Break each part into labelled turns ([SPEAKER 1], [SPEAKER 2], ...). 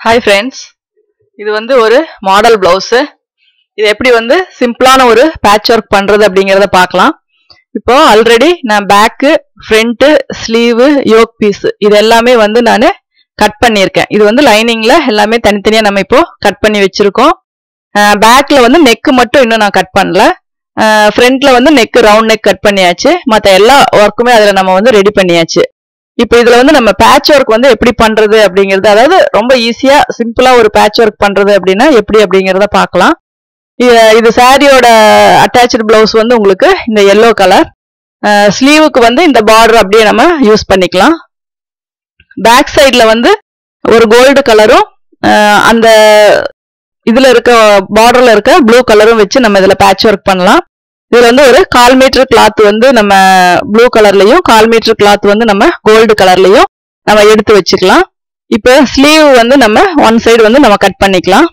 [SPEAKER 1] hi friends இது வந்து ஒரு மாடல் பிளவுஸு இது எப்படி வந்து சிம்பிளான ஒரு பேட்ச் ஒர்க் பண்ணுறது அப்படிங்கிறத பார்க்கலாம் இப்போ ஆல்ரெடி நான் back front sleeve yoke piece இது எல்லாமே வந்து நான் கட் பண்ணியிருக்கேன் இது வந்து லைனிங்கில் எல்லாமே தனித்தனியாக நம்ம இப்போ கட் பண்ணி வச்சுருக்கோம் பேக்கில் வந்து நெக்கு மட்டும் இன்னும் நான் கட் பண்ணல ஃப்ரண்ட்ல வந்து நெக் ரவுண்ட் நெக் கட் பண்ணியாச்சு மற்ற எல்லா ஒர்க்குமே அதில் நம்ம வந்து ரெடி பண்ணியாச்சு இப்போ இதுல வந்து நம்ம பேட்ச் ஒர்க் வந்து எப்படி பண்றது அப்படிங்கிறது அதாவது ரொம்ப ஈஸியா சிம்பிளா ஒரு பேட்ச் ஒர்க் பண்றது அப்படின்னா எப்படி அப்படிங்கிறத பார்க்கலாம் இது- இது சாரியோட அட்டாச்சு பிளவுஸ் வந்து உங்களுக்கு இந்த எல்லோ கலர் ஸ்லீவுக்கு வந்து இந்த பார்டர் அப்படியே நம்ம யூஸ் பண்ணிக்கலாம் பேக் சைடுல வந்து ஒரு கோல்டு கலரும் அந்த இதுல இருக்க பார்டர்ல இருக்க ப்ளூ கலரும் வச்சு நம்ம இதுல பேட்ச் ஒர்க் பண்ணலாம் இதுல வந்து ஒரு கால் மீட்டர் கிளாத் வந்து நம்ம ப்ளூ கலர்லயும் கால் மீட்டர் கிளாத் வந்து நம்ம கோல்டு கலர்லயும் நம்ம எடுத்து வச்சுக்கலாம் இப்போ ஸ்லீவ் வந்து நம்ம ஒன் சைடு வந்து நம்ம கட் பண்ணிக்கலாம்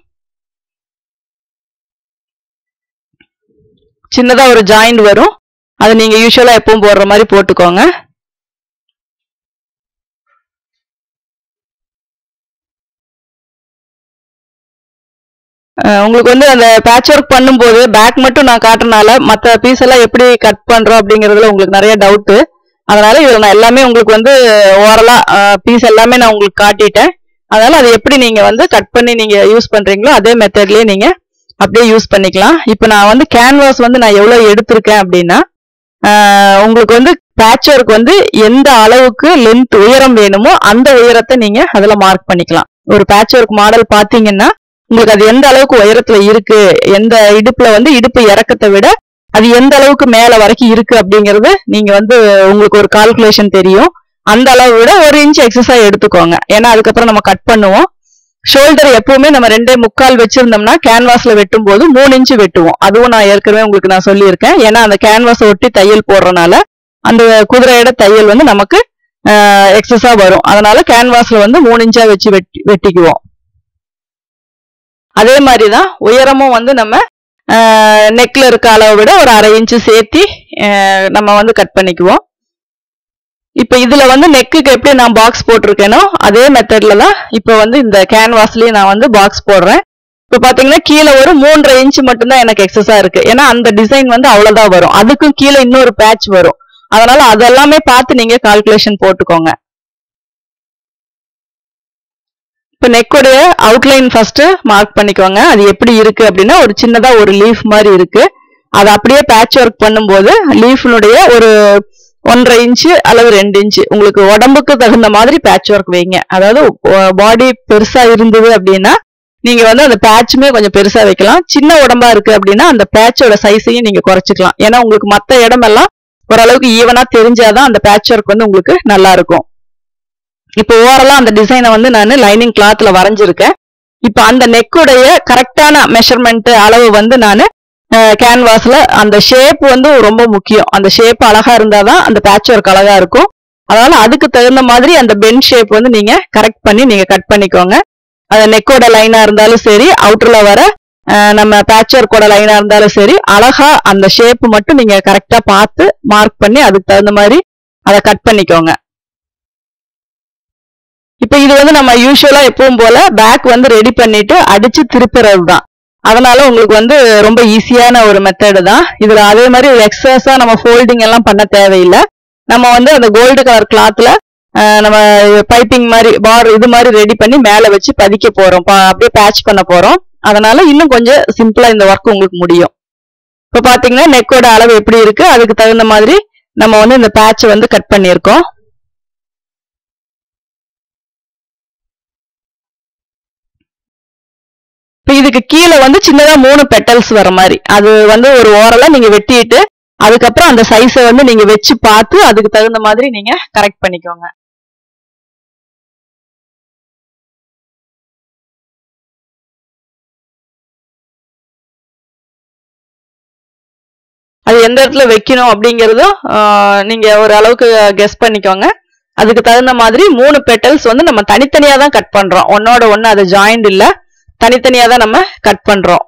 [SPEAKER 1] சின்னதா ஒரு ஜாயிண்ட் வரும் அது நீங்க யூஸ்வலா எப்பவும் போடுற மாதிரி போட்டுக்கோங்க அஹ் உங்களுக்கு வந்து அந்த பேட்ச் ஒர்க் பண்ணும்போது பேக் மட்டும் நான் காட்டுறனால மற்ற பீஸ் எல்லாம் எப்படி கட் பண்றோம் அப்படிங்கறதுல உங்களுக்கு நிறைய டவுட்டு அதனால இதுல நான் எல்லாமே உங்களுக்கு வந்து ஓரலா பீஸ் எல்லாமே நான் உங்களுக்கு காட்டிட்டேன் அதனால அது எப்படி நீங்க வந்து கட் பண்ணி நீங்க யூஸ் பண்றீங்களோ அதே மெத்தட்லயே நீங்க அப்படியே யூஸ் பண்ணிக்கலாம் இப்போ நான் வந்து கேன்வாஸ் வந்து நான் எவ்வளவு எடுத்திருக்கேன் அப்படின்னா அஹ் உங்களுக்கு வந்து பேட்ச் ஒர்க் வந்து எந்த அளவுக்கு லென்த் உயரம் வேணுமோ அந்த உயரத்தை நீங்க அதுல மார்க் பண்ணிக்கலாம் ஒரு பேட்ச் ஒர்க் மாடல் பாத்தீங்கன்னா உங்களுக்கு அது எந்த அளவுக்கு உயரத்துல இருக்கு எந்த இடுப்புல வந்து இடுப்பு இறக்கத்தை விட அது எந்த அளவுக்கு மேல வரைக்கும் இருக்கு அப்படிங்கறது நீங்க வந்து உங்களுக்கு ஒரு கால்குலேஷன் தெரியும் அந்த அளவு விட ஒரு இன்ச் எக்ஸஸா எடுத்துக்கோங்க ஏன்னா அதுக்கப்புறம் நம்ம கட் பண்ணுவோம் ஷோல்டர் எப்பவுமே நம்ம ரெண்டே முக்கால் வச்சிருந்தோம்னா கேன்வாஸ்ல வெட்டும் போது மூணு இன்ச் வெட்டுவோம் அதுவும் நான் ஏற்கனவே உங்களுக்கு நான் சொல்லியிருக்கேன் ஏன்னா அந்த கேன்வாஸை ஒட்டி தையல் போடுறனால அந்த குதிரையோட தையல் வந்து நமக்கு எக்ஸஸா வரும் அதனால கேன்வாஸ்ல வந்து மூணு இன்ச்சா வச்சு வெட்டி வெட்டிக்குவோம் அதே மாதிரி தான் உயரமும் வந்து நம்ம நெக்ல இருக்க அளவை விட ஒரு அரை இன்ச்சு சேர்த்தி அஹ், நம்ம வந்து கட் பண்ணிக்குவோம் இப்போ இதுல வந்து நெக்குக்கு எப்படி நான் பாக்ஸ் போட்டிருக்கேனோ அதே மெத்தட்ல தான் இப்போ வந்து இந்த கேன்வாஸ்லயும் நான் வந்து பாக்ஸ் போடுறேன் இப்போ பாத்தீங்கன்னா கீழே ஒரு மூன்றரை இன்ச் மட்டும்தான் எனக்கு எக்ஸஸா இருக்கு ஏன்னா அந்த டிசைன் வந்து அவ்வளவுதான் வரும் அதுக்கும் கீழே இன்னொரு பேட்ச் வரும் அதனால அதெல்லாமே பார்த்து நீங்க கால்குலேஷன் போட்டுக்கோங்க இப்போ நெக்குடைய அவுட்லைன் ஃபர்ஸ்ட் மார்க் பண்ணிக்கோங்க அது எப்படி இருக்கு அப்படின்னா ஒரு சின்னதா ஒரு லீஃப் மாதிரி இருக்கு அது அப்படியே பேட்ச் ஒர்க் பண்ணும்போது லீஃபினுடைய ஒரு ஒன்றரை இன்ச்சு அல்லது ரெண்டு இன்ச்சு உங்களுக்கு உடம்புக்கு தகுந்த மாதிரி பேட்ச் ஒர்க் வைங்க அதாவது பாடி பெருசா இருந்தது அப்படின்னா நீங்க வந்து அந்த பேட்சுமே கொஞ்சம் பெருசா வைக்கலாம் சின்ன உடம்பா இருக்கு அப்படின்னா அந்த பேட்சோட சைஸையும் நீங்க குறைச்சிக்கலாம் ஏன்னா உங்களுக்கு மத்த இடமெல்லாம் ஓரளவுக்கு ஈவனா தெரிஞ்சாதான் அந்த பேட்ச் ஒர்க் வந்து உங்களுக்கு நல்லா இருக்கும் இப்போ ஓரலா அந்த டிசைனை வந்து நான் லைனிங் கிளாத்ல வரைஞ்சிருக்கேன் இப்போ அந்த நெக்குடைய கரெக்டான மெஷர்மெண்ட் அளவு வந்து நான் கேன்வாஸ்ல அந்த ஷேப் வந்து ரொம்ப முக்கியம் அந்த ஷேப் அழகா இருந்தாதான் அந்த பேட்ச் ஒர்க் அழகா இருக்கும் அதனால அதுக்கு தகுந்த மாதிரி அந்த பென் ஷேப் வந்து நீங்க கரெக்ட் பண்ணி நீங்க கட் பண்ணிக்கோங்க அது நெக்கோட லைனா இருந்தாலும் சரி அவுட்டர்ல வர அஹ், நம்ம பேட்ச் ஒர்க்கோட லைனா இருந்தாலும் சரி அழகா அந்த ஷேப் மட்டும் நீங்க கரெக்டா பார்த்து மார்க் பண்ணி அதுக்கு தகுந்த மாதிரி அதை கட் பண்ணிக்கோங்க இப்போ இது வந்து நம்ம யூஸ்வலா எப்பவும் போல பேக் வந்து ரெடி பண்ணிட்டு அடிச்சு திருப்புறது தான் அதனால உங்களுக்கு வந்து ரொம்ப ஈஸியான ஒரு மெத்தடு தான் இதுல அதே மாதிரி எக்ஸஸா நம்ம ஃபோல்டிங் எல்லாம் பண்ண தேவையில்லை நம்ம வந்து அந்த கோல்டு கலர் கிளாத்ல நம்ம பைப்பிங் மாதிரி பார் இது மாதிரி ரெடி பண்ணி மேல வச்சு பதிக்க போறோம் பா- அப்படியே பேட்ச் பண்ண போறோம் அதனால இன்னும் கொஞ்சம் சிம்பிளா இந்த ஒர்க் உங்களுக்கு முடியும் இப்ப பாத்தீங்கன்னா நெக்கோட அளவு எப்படி இருக்கு அதுக்கு தகுந்த மாதிரி நம்ம வந்து இந்த பேட்ச் வந்து கட் பண்ணியிருக்கோம் இப்போ இதுக்கு கீழே வந்து சின்னதா மூணு பெட்டல்ஸ் வர மாதிரி அது வந்து ஒரு ஓரலா நீங்க வெட்டிட்டு அதுக்கப்புறம் அந்த சைஸை வந்து நீங்க வச்சு பார்த்து அதுக்கு தகுந்த மாதிரி நீங்க கரெக்ட் பண்ணிக்கோங்க அது எந்த இடத்துல வைக்கணும் அப்படிங்கறதும் ஆஹ், நீங்க ஒரு அளவுக்கு கெஸ் பண்ணிக்கோங்க அதுக்கு தகுந்த மாதிரி மூணு பெட்டல்ஸ் வந்து நம்ம தனித்தனியா தான் கட் பண்றோம் ஒன்னோட ஒண்ணு அது ஜாயிண்ட் இல்ல தனித்தனியா தான் நம்ம கட் பண்றோம்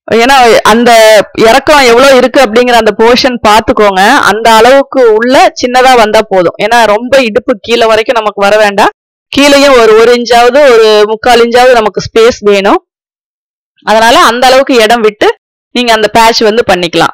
[SPEAKER 1] ஏன்னா அந்த இறக்கம் எவ்வளவு இருக்கு அப்படிங்கிற அந்த போர்ஷன் பாத்துக்கோங்க அந்த அளவுக்கு உள்ள சின்னதா வந்தா போதும் ஏன்னா ரொம்ப இடுப்பு கீழே வரைக்கும் நமக்கு வர வேண்டாம் கீழேயும் ஒரு ஒரு இன்ச்சாவது ஒரு முக்கால் இன்ச்சாவது நமக்கு ஸ்பேஸ் வேணும் அதனால அந்த அளவுக்கு இடம் விட்டு நீங்க அந்த பேட்ச் வந்து பண்ணிக்கலாம்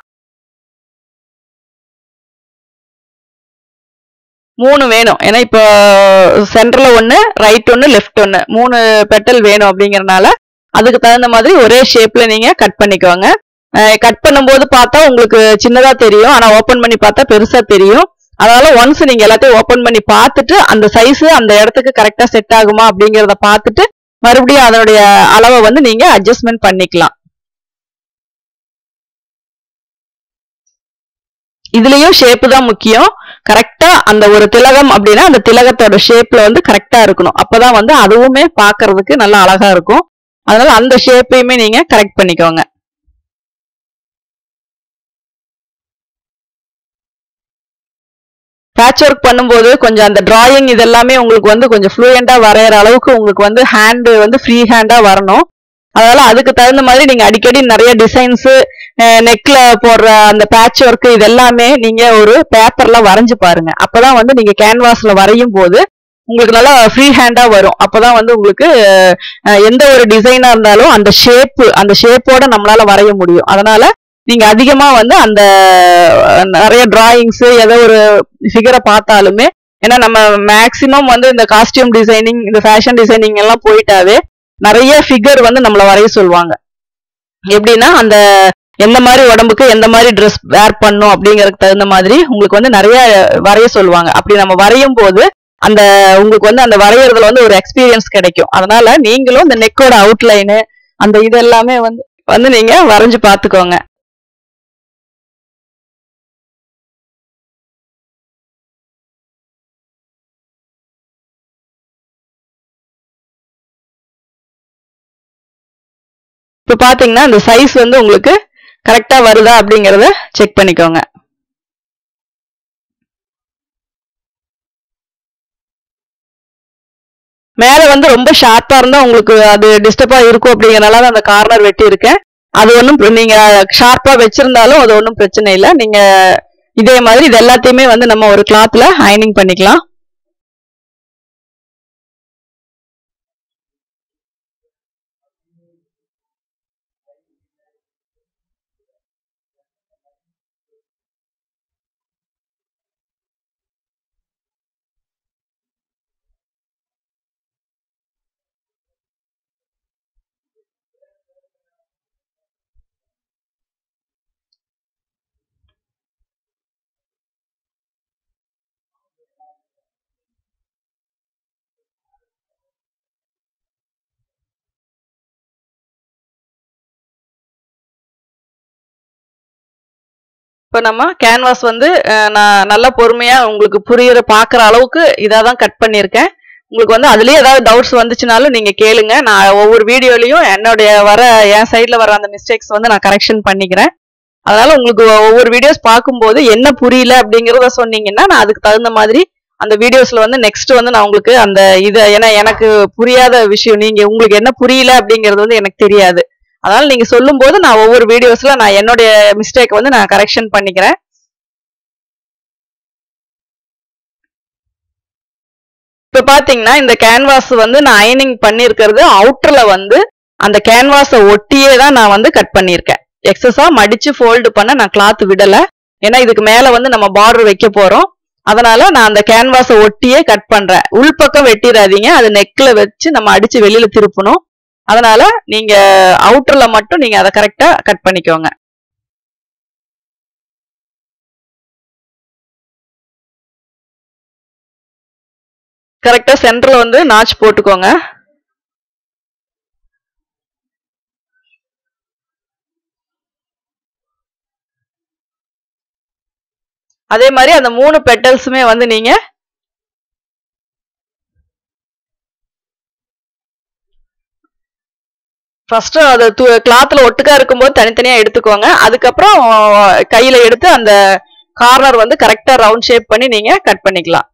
[SPEAKER 1] மூணு வேணும் ஏன்னா இப்போ சென்டர்ல ஒன்னு ரைட் ஒன்னு லெஃப்ட் ஒன்னு மூணு பெட்டல் வேணும் அப்படிங்கறனால அதுக்கு தகுந்த மாதிரி ஒரே ஷேப்ல நீங்க கட் பண்ணிக்கோங்க கட் பண்ணும்போது பார்த்தா உங்களுக்கு சின்னதா தெரியும் ஆனா ஓபன் பண்ணி பார்த்தா பெருசா தெரியும் அதனால ஒன்ஸ் நீங்க எல்லாத்தையும் ஓபன் பண்ணி பார்த்துட்டு அந்த சைஸ் அந்த இடத்துக்கு கரெக்டா செட் ஆகுமா அப்படிங்கறத பார்த்துட்டு மறுபடியும் அதனுடைய அளவை வந்து நீங்க அட்ஜஸ்ட்மெண்ட் பண்ணிக்கலாம் இதுலயும் ஷேப் தான் முக்கியம் கரெக்டா அந்த ஒரு திலகம் அப்படின்னா அந்த திலகத்தோட ஷேப்ல வந்து கரெக்டா இருக்கணும் அப்பதான் வந்து அதுவுமே பாக்குறதுக்கு நல்லா அழகா இருக்கும் அதனால அந்த ஷேப்பையுமே நீங்க கரெக்ட் பண்ணிக்கோங்க பேட்ச் ஒர்க் பண்ணும்போது கொஞ்சம் அந்த டிராயிங் இதெல்லாமே உங்களுக்கு வந்து கொஞ்சம் ஃப்ளூயண்டா வரைகிற அளவுக்கு உங்களுக்கு வந்து ஹேண்டு வந்து ஃப்ரீ ஹேண்டா வரணும் அதனால அதுக்கு தகுந்த மாதிரி நீங்க அடிக்கடி நிறைய டிசைன்ஸ் நெக்ல போடுற அந்த பேட்ச் ஒர்க் இது எல்லாமே நீங்க ஒரு பேப்பர்ல வரைஞ்சு பாருங்க அப்பதான் வந்து நீங்க கேன்வாஸ்ல வரையும் போது உங்களுக்கு நல்லா ஃப்ரீ ஹேண்டா வரும் அப்பதான் வந்து உங்களுக்கு அஹ், எந்த ஒரு டிசைனா இருந்தாலும் அந்த ஷேப் அந்த ஷேப்போட நம்மளால வரைய முடியும் அதனால நீங்க அதிகமா வந்து அந்த அஹ், நிறைய டிராயிங்ஸ் ஏதோ ஒரு ஃபிகரை பார்த்தாலுமே ஏன்னா நம்ம மேக்சிமம் வந்து இந்த காஸ்டியூம் டிசைனிங் இந்த ஃபேஷன் டிசைனிங் எல்லாம் போயிட்டாவே நிறைய ஃபிகர் வந்து நம்மள வரைய சொல்லுவாங்க எப்படின்னா அந்த எந்த மாதிரி உடம்புக்கு எந்த மாதிரி ட்ரெஸ் வேர் பண்ணும் அப்படிங்கறதுக்கு தகுந்த மாதிரி உங்களுக்கு வந்து நிறைய வரைய சொல்லுவாங்க அப்படி நம்ம வரையும் போது அந்த உங்களுக்கு வந்து அந்த வரையறதுல வந்து ஒரு எக்ஸ்பீரியன்ஸ் கிடைக்கும் அதனால நீங்களும் இந்த நெக்கோட அவுட்லைனு அந்த இது எல்லாமே வந்து வந்து நீங்க வரைஞ்சு பாத்துக்கோங்க இப்ப பாத்தீங்கன்னா இந்த சைஸ் வந்து உங்களுக்கு கரெக்டா வருதா அப்படிங்கறத செக் பண்ணிக்கோங்க மேல வந்து ரொம்ப ஷார்ப்பா இருந்தா உங்களுக்கு அது டிஸ்டர்பா இருக்கும் அப்படிங்கறனால தான் அந்த கார்னர் வெட்டி இருக்கேன் அது ஒன்றும் நீங்க ஷார்ப்பா வச்சிருந்தாலும் அது ஒன்றும் பிரச்சனை இல்லை நீங்க இதே மாதிரி இது எல்லாத்தையுமே வந்து நம்ம ஒரு கிளாத்ல அயனிங் பண்ணிக்கலாம் இப்போ நம்ம கேன்வாஸ் வந்து அஹ், நான் நல்லா பொறுமையா உங்களுக்கு புரியுற பாக்குற அளவுக்கு இதாக தான் கட் பண்ணியிருக்கேன் உங்களுக்கு வந்து அதுலயே ஏதாவது டவுட்ஸ் வந்துச்சுனாலும் நீங்க கேளுங்க நான் ஒவ்வொரு வீடியோலயும் என்னுடைய வர என் சைட்ல வர அந்த மிஸ்டேக்ஸ் வந்து நான் கரெக்ஷன் பண்ணிக்கிறேன் அதனால உங்களுக்கு ஒவ்வொரு வீடியோஸ் பார்க்கும்போது என்ன புரியல அப்படிங்கறத சொன்னீங்கன்னா நான் அதுக்கு தகுந்த மாதிரி அந்த வீடியோஸ்ல வந்து நெக்ஸ்ட் வந்து நான் உங்களுக்கு அந்த இதை ஏன்னா எனக்கு புரியாத விஷயம் நீங்க உங்களுக்கு என்ன புரியல அப்படிங்கிறது வந்து எனக்கு தெரியாது அதனால நீங்க சொல்லும்போது நான் ஒவ்வொரு வீடியோஸ்ல நான் என்னுடைய மிஸ்டேக் வந்து நான் கரெக்ஷன் பண்ணிக்கிறேன் இப்ப பாத்தீங்கன்னா இந்த கேன்வாஸ் வந்து நான் அயனிங் பண்ணியிருக்கிறது அவுட்டர்ல வந்து அந்த கேன்வாஸை ஒட்டியே தான் நான் வந்து கட் பண்ணியிருக்கேன் எக்ஸஸா மடிச்சு ஃபோல்டு பண்ண நான் கிளாத் விடல ஏன்னா இதுக்கு மேல வந்து நம்ம பார்டர் வைக்க போறோம் அதனால நான் அந்த கேன்வாஸை ஒட்டியே கட் பண்றேன் உள்பக்கம் வெட்டிடாதீங்க அது நெக்ல வச்சு நம்ம அடிச்சு வெளியில திருப்பணும் அதனால நீங்க அவுட்டர்ல மட்டும் நீங்க அதை கரெக்டா கட் பண்ணிக்கோங்க கரெக்டா சென்டர்ல வந்து நாச் போட்டுக்கோங்க அதே மாதிரி அந்த மூணு பெட்டல்ஸுமே வந்து நீங்க ஃபர்ஸ்ட் அது கிளாத்ல ஒட்டுக்கா இருக்கும்போது தனித்தனியா எடுத்துக்கோங்க அதுக்கப்புறம் கையில எடுத்து அந்த கார்னர் வந்து கரெக்டா ரவுண்ட் ஷேப் பண்ணி நீங்க கட் பண்ணிக்கலாம்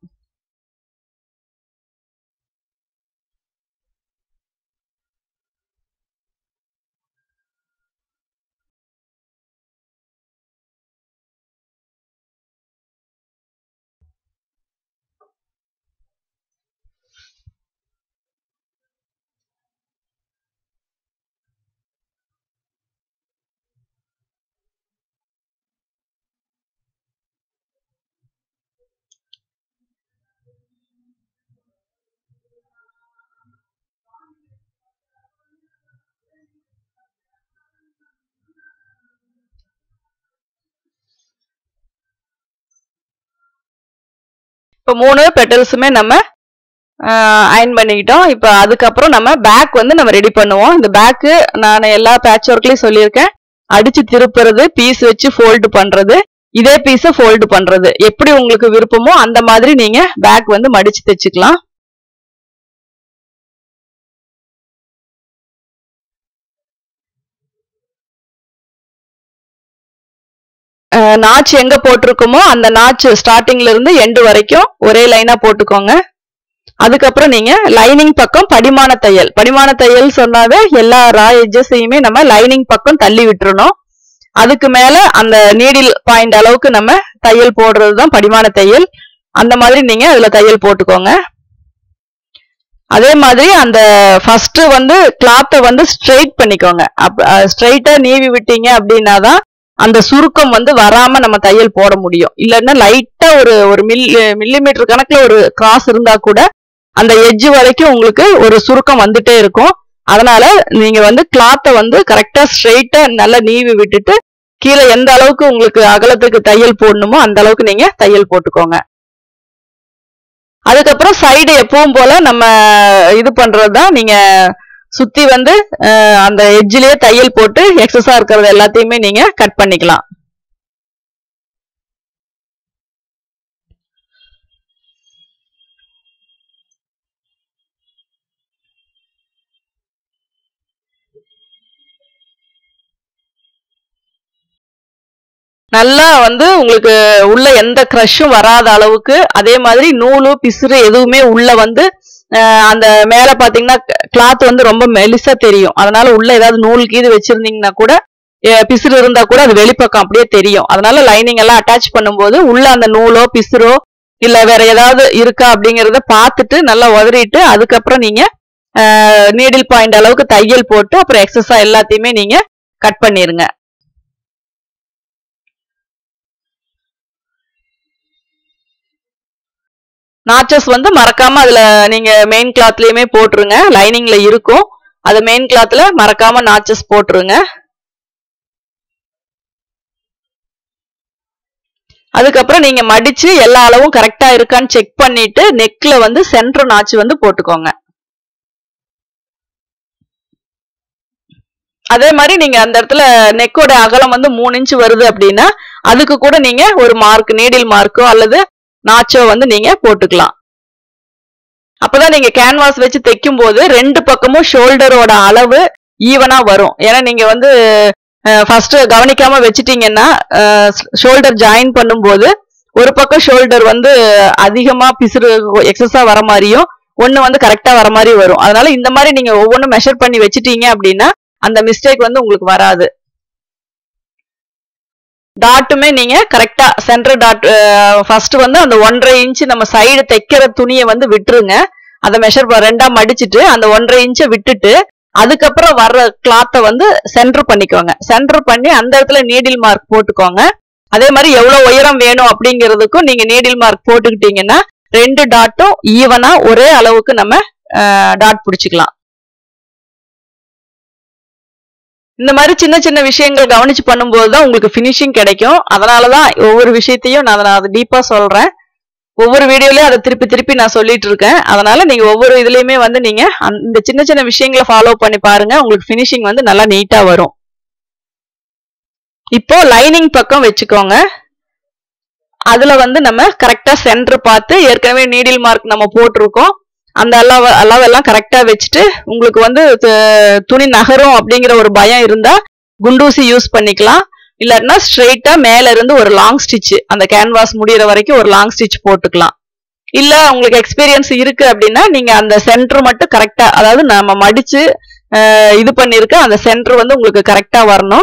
[SPEAKER 1] இப்போ மூணு பெட்டல்ஸுமே நம்ம அயன் பண்ணிக்கிட்டோம் இப்போ அதுக்கப்புறம் நம்ம பேக் வந்து நம்ம ரெடி பண்ணுவோம் இந்த பேக்கு நான் எல்லா பேட்ச் ஒர்க்லயும் சொல்லியிருக்கேன் அடிச்சு திருப்புறது பீஸ் வச்சு ஃபோல்டு பண்றது இதே பீஸை ஃபோல்டு பண்றது எப்படி உங்களுக்கு விருப்பமோ அந்த மாதிரி நீங்க பேக் வந்து மடிச்சு தைச்சுக்கலாம் நாச் எங்க போட்டிருக்கோமோ அந்த நாச் ஸ்டார்டிங்ல இருந்து எண்டு வரைக்கும் ஒரே லைனா போட்டுக்கோங்க அதுக்கப்புறம் நீங்க லைனிங் பக்கம் படிமான தையல் படிமான தையல் சொன்னாவே எல்லா ரா எஜஸையுமே நம்ம லைனிங் பக்கம் தள்ளி விட்டுறணும் அதுக்கு மேல அந்த நீடில் பாயிண்ட் அளவுக்கு நம்ம தையல் போடுறது தான் படிமான தையல் அந்த மாதிரி நீங்க அதுல தையல் போட்டுக்கோங்க அதே மாதிரி அந்த ஃபர்ஸ்ட் வந்து கிளாத்தை வந்து ஸ்ட்ரெயிட் பண்ணிக்கோங்க ஸ்ட்ரெயிட்டா நீவி விட்டீங்க அப்படின்னா தான் அந்த சுருக்கம் வந்து வராம நம்ம தையல் போட முடியும் இல்லைன்னா லைட்டா ஒரு ஒரு மில் மில்லிமீட்டர் கணக்குல ஒரு கிராஸ் இருந்தா கூட அந்த எட்ஜ் வரைக்கும் உங்களுக்கு ஒரு சுருக்கம் வந்துட்டே இருக்கும் அதனால நீங்க வந்து கிளாத்தை வந்து கரெக்டா ஸ்ட்ரெயிட்டா நல்லா நீவி விட்டுட்டு கீழே எந்த அளவுக்கு உங்களுக்கு அகலத்துக்கு தையல் போடணுமோ அந்த அளவுக்கு நீங்க தையல் போட்டுக்கோங்க அதுக்கப்புறம் சைடு எப்பவும் போல நம்ம இது பண்றதுதான் நீங்க சுத்தி வந்து அந்த எட்ஜ்லயே தையல் போட்டு எக்ஸஸா இருக்கிறது எல்லாத்தையுமே நீங்க கட் பண்ணிக்கலாம் நல்லா வந்து உங்களுக்கு உள்ள எந்த க்ரஷும் வராத அளவுக்கு அதே மாதிரி நூலு பிசுறு எதுவுமே உள்ள வந்து அந்த மேல பாத்தீங்கன்னா கிளாத் வந்து ரொம்ப மெலிசா தெரியும் அதனால உள்ள ஏதாவது நூல் கீது வச்சிருந்தீங்கன்னா கூட பிசுறு இருந்தா கூட அது வெளிப்பக்கம் அப்படியே தெரியும் அதனால லைனிங் எல்லாம் அட்டாச் பண்ணும்போது உள்ள அந்த நூலோ பிசுறோ இல்ல வேற ஏதாவது இருக்கா அப்படிங்கறத பார்த்துட்டு நல்லா உதறிட்டு அதுக்கப்புறம் நீங்க நீடில் பாயிண்ட் அளவுக்கு தையல் போட்டு அப்புறம் எக்ஸஸா எல்லாத்தையுமே நீங்க கட் பண்ணிருங்க நாச்சஸ் வந்து மறக்காம அதுல நீங்க மெயின் கிளாத்லயுமே போட்டுருங்க லைனிங்ல இருக்கும் அது மெயின் கிளாத்ல மறக்காம நாச்சஸ் போட்டுருங்க அதுக்கப்புறம் நீங்க மடிச்சு எல்லா அளவும் கரெக்டா இருக்கான்னு செக் பண்ணிட்டு நெக்ல வந்து சென்டர் நாச்சு வந்து போட்டுக்கோங்க அதே மாதிரி நீங்க அந்த இடத்துல நெக்கோட அகலம் வந்து மூணு இன்ச் வருது அப்படின்னா அதுக்கு கூட நீங்க ஒரு மார்க் நீடில் மார்க்கோ அல்லது நாச்சோ வந்து நீங்க போட்டுக்கலாம் அப்பதான் நீங்க கேன்வாஸ் வச்சு தைக்கும் போது ரெண்டு பக்கமும் ஷோல்டரோட அளவு ஈவனா வரும் ஏன்னா நீங்க வந்து ஃபர்ஸ்ட் கவனிக்காம வச்சுட்டீங்கன்னா ஷோல்டர் ஜாயின் பண்ணும்போது ஒரு பக்கம் ஷோல்டர் வந்து அதிகமா பிசுறு எக்ஸஸா வர மாதிரியும் ஒண்ணு வந்து கரெக்டா வர மாதிரி வரும் அதனால இந்த மாதிரி நீங்க ஒவ்வொன்றும் மெஷர் பண்ணி வச்சுட்டீங்க அப்படின்னா அந்த மிஸ்டேக் வந்து உங்களுக்கு வராது டாட்டுமே நீங்க கரெக்டா சென்டர் டாட் ஃபர்ஸ்ட் வந்து அந்த ஒன்றரை இன்ச் நம்ம சைடு தைக்கிற துணியை வந்து விட்டுருங்க அதை மெஷர் ரெண்டா மடிச்சிட்டு அந்த ஒன்றரை இன்ச்சை விட்டுட்டு அதுக்கப்புறம் வர்ற கிளாத்தை வந்து சென்டர் பண்ணிக்கோங்க சென்டர் பண்ணி அந்த இடத்துல நீடில் மார்க் போட்டுக்கோங்க அதே மாதிரி எவ்வளவு உயரம் வேணும் அப்படிங்கிறதுக்கும் நீங்க நீடில் மார்க் போட்டுக்கிட்டீங்கன்னா ரெண்டு டாட்டும் ஈவனா ஒரே அளவுக்கு நம்ம டாட் பிடிச்சிக்கலாம் இந்த மாதிரி சின்ன சின்ன விஷயங்கள் கவனிச்சு பண்ணும்போது தான் உங்களுக்கு ஃபினிஷிங் கிடைக்கும் அதனாலதான் ஒவ்வொரு விஷயத்தையும் நான் அதை டீப்பா சொல்றேன் ஒவ்வொரு வீடியோலயும் அதை திருப்பி திருப்பி நான் சொல்லிட்டு இருக்கேன் அதனால நீங்க ஒவ்வொரு இதுலயுமே வந்து நீங்க இந்த சின்ன சின்ன விஷயங்களை ஃபாலோ பண்ணி பாருங்க உங்களுக்கு ஃபினிஷிங் வந்து நல்லா நீட்டா வரும் இப்போ லைனிங் பக்கம் வச்சுக்கோங்க அதுல வந்து நம்ம கரெக்டா சென்டர் பார்த்து ஏற்கனவே நீடில் மார்க் நம்ம போட்டிருக்கோம் அந்த அளவு அளவெல்லாம் கரெக்டா வச்சுட்டு உங்களுக்கு வந்து துணி நகரும் அப்படிங்கிற ஒரு பயம் இருந்தா குண்டூசி யூஸ் பண்ணிக்கலாம் இல்லாட்டினா ஸ்ட்ரெயிட்டா மேல இருந்து ஒரு லாங் ஸ்டிச் அந்த கேன்வாஸ் முடியிற வரைக்கும் ஒரு லாங் ஸ்டிச் போட்டுக்கலாம் இல்ல உங்களுக்கு எக்ஸ்பீரியன்ஸ் இருக்கு அப்படின்னா நீங்க அந்த சென்டர் மட்டும் கரெக்டா அதாவது நம்ம மடிச்சு இது பண்ணிருக்க அந்த சென்டர் வந்து உங்களுக்கு கரெக்டா வரணும்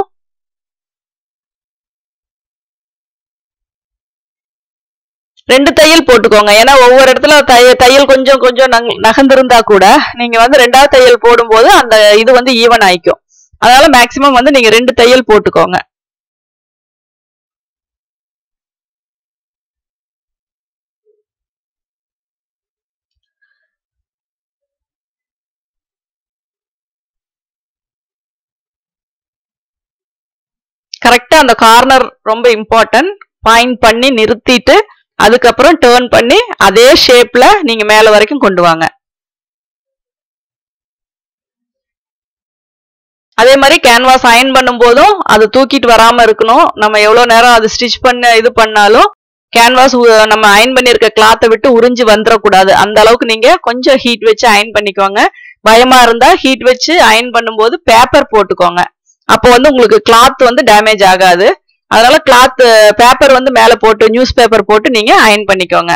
[SPEAKER 1] ரெண்டு தையல் போட்டுக்கோங்க ஏன்னா ஒவ்வொரு இடத்துல தைய தையல் கொஞ்சம் கொஞ்சம் நகர்ந்திருந்தா கூட நீங்க வந்து ரெண்டாவது தையல் போடும்போது அந்த இது வந்து ஈவன் ஆயிக்கும் அதனால மேக்சிமம் வந்து நீங்க ரெண்டு தையல் போட்டுக்கோங்க கரெக்டா அந்த கார்னர் ரொம்ப இம்பார்ட்டன்ட் பாயிண்ட் பண்ணி நிறுத்திட்டு அதுக்கப்புறம் டேர்ன் பண்ணி அதே ஷேப்ல நீங்க மேல வரைக்கும் கொண்டு வாங்க அதே மாதிரி கேன்வாஸ் அயன் பண்ணும் போதும் அது தூக்கிட்டு வராம இருக்கணும் நம்ம எவ்வளவு நேரம் அது ஸ்டிச் பண்ண இது பண்ணாலும் கேன்வாஸ் நம்ம அயன் பண்ணிருக்க கிளாத்தை விட்டு உறிஞ்சு வந்துடக்கூடாது அந்த அளவுக்கு நீங்க கொஞ்சம் ஹீட் வச்சு அயன் பண்ணிக்கோங்க பயமா இருந்தா ஹீட் வச்சு அயன் பண்ணும்போது பேப்பர் போட்டுக்கோங்க அப்போ வந்து உங்களுக்கு கிளாத் வந்து டேமேஜ் ஆகாது அதனால கிளாத் பேப்பர் வந்து மேல போட்டு நியூஸ் பேப்பர் போட்டு நீங்க அயன் பண்ணிக்கோங்க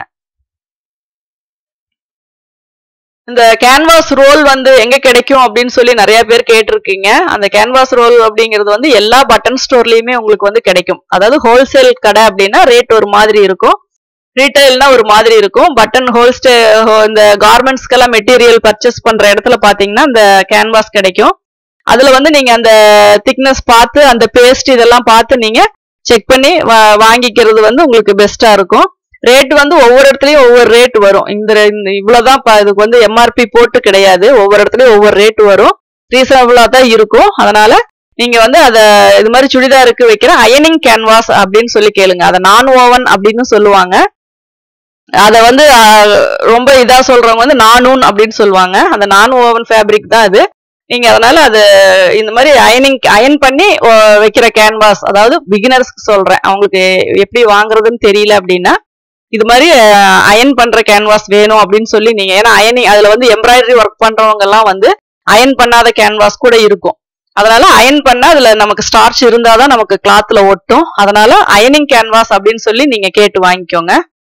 [SPEAKER 1] இந்த கேன்வாஸ் ரோல் வந்து எங்க கிடைக்கும் அப்படின்னு சொல்லி நிறைய பேர் கேட்டிருக்கீங்க அந்த கேன்வாஸ் ரோல் அப்படிங்கிறது வந்து எல்லா பட்டன் ஸ்டோர்லயுமே உங்களுக்கு வந்து கிடைக்கும் அதாவது ஹோல்சேல் கடை அப்படின்னா ரேட் ஒரு மாதிரி இருக்கும் ரீட்டைல்னா ஒரு மாதிரி இருக்கும் பட்டன் ஹோல்ஸ்டே இந்த கார்மெண்ட்ஸ்க்கெல்லாம் மெட்டீரியல் பர்ச்சேஸ் பண்ற இடத்துல பாத்தீங்கன்னா இந்த கேன்வாஸ் கிடைக்கும் அதுல வந்து நீங்க அந்த திக்னஸ் பார்த்து அந்த பேஸ்ட் இதெல்லாம் பார்த்து நீங்க செக் பண்ணி வாங்கிக்கிறது வந்து உங்களுக்கு பெஸ்டா இருக்கும் ரேட் வந்து ஒவ்வொரு இடத்துலயும் ஒவ்வொரு ரேட் வரும் இந்த இந்த இவ்வளவுதான் இதுக்கு வந்து எம்ஆர்பி போட்டு கிடையாது ஒவ்வொரு இடத்துலயும் ஒவ்வொரு ரேட் வரும் ரீசனபிளா தான் இருக்கும் அதனால நீங்க வந்து அத இது மாதிரி சுடிதாருக்கு வைக்கிற அயனிங் கேன்வாஸ் அப்படின்னு சொல்லி கேளுங்க அதை நான் ஓவன் அப்படின்னு சொல்லுவாங்க அத வந்து ரொம்ப இதா சொல்றவங்க வந்து நானூன் அப்படின்னு சொல்லுவாங்க அந்த நான் ஓவன் ஃபேப்ரிக் தான் அது நீங்க அதனால அது இந்த மாதிரி அயனிங் அயன் பண்ணி வைக்கிற கேன்வாஸ் அதாவது பிகினர்ஸ்க்கு சொல்றேன் அவங்களுக்கு எப்படி வாங்குறதுன்னு தெரியல அப்படின்னா இது மாதிரி அயன் பண்ற கேன்வாஸ் வேணும் அப்படின்னு சொல்லி நீங்க ஏன்னா அயனிங் அதுல வந்து எம்ப்ராய்டரி ஒர்க் பண்றவங்க எல்லாம் வந்து அயன் பண்ணாத கேன்வாஸ் கூட இருக்கும் அதனால அயன் பண்ணா அதுல நமக்கு ஸ்டார்ச் இருந்தாதான் நமக்கு கிளாத்ல ஒட்டும் அதனால அயனிங் கேன்வாஸ் அப்படின்னு சொல்லி நீங்க கேட்டு வாங்கிக்கோங்க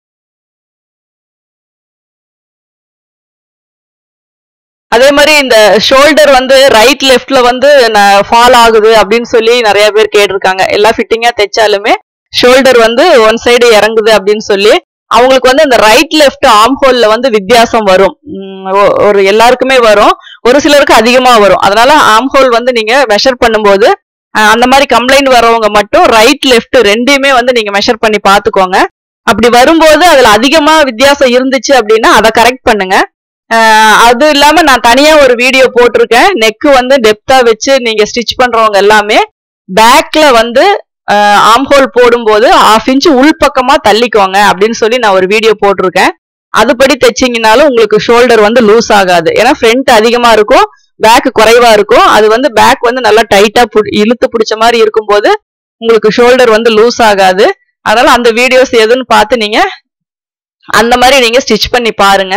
[SPEAKER 1] அதே மாதிரி இந்த ஷோல்டர் வந்து ரைட் லெஃப்ட்ல வந்து ஃபால் ஆகுது அப்படின்னு சொல்லி நிறைய பேர் கேட்டிருக்காங்க எல்லா ஃபிட்டிங்கா தைச்சாலுமே ஷோல்டர் வந்து ஒன் சைடு இறங்குது அப்படின்னு சொல்லி அவங்களுக்கு வந்து இந்த ரைட் லெஃப்ட் ஆம் ஹோல்ல வந்து வித்தியாசம் வரும் ஒரு எல்லாருக்குமே வரும் ஒரு சிலருக்கு அதிகமா வரும் அதனால ஆம் ஹோல் வந்து நீங்க மெஷர் பண்ணும்போது அந்த மாதிரி கம்ப்ளைண்ட் வரவங்க மட்டும் ரைட் லெஃப்ட் ரெண்டையுமே வந்து நீங்க மெஷர் பண்ணி பாத்துக்கோங்க அப்படி வரும்போது அதுல அதிகமா வித்தியாசம் இருந்துச்சு அப்படின்னா அதை கரெக்ட் பண்ணுங்க அது இல்லாம நான் தனியா ஒரு வீடியோ போட்டிருக்கேன் நெக்கு வந்து டெப்தா வச்சு நீங்க ஸ்டிச் பண்றவங்க எல்லாமே பேக்ல வந்து ஆம்ஹோல் போடும்போது ஆஃப் இன்ச் உள் பக்கமா தள்ளிக்கோங்க அப்படின்னு சொல்லி நான் ஒரு வீடியோ போட்டிருக்கேன் அதுபடி தைச்சிங்கனாலும் உங்களுக்கு ஷோல்டர் வந்து லூஸ் ஆகாது ஏன்னா ஃப்ரண்ட் அதிகமா இருக்கும் பேக் குறைவா இருக்கும் அது வந்து பேக் வந்து நல்லா டைட்டா இழுத்து பிடிச்ச மாதிரி இருக்கும்போது உங்களுக்கு ஷோல்டர் வந்து லூஸ் ஆகாது அதனால அந்த வீடியோஸ் எதுன்னு பார்த்து நீங்க அந்த மாதிரி நீங்க ஸ்டிச் பண்ணி பாருங்க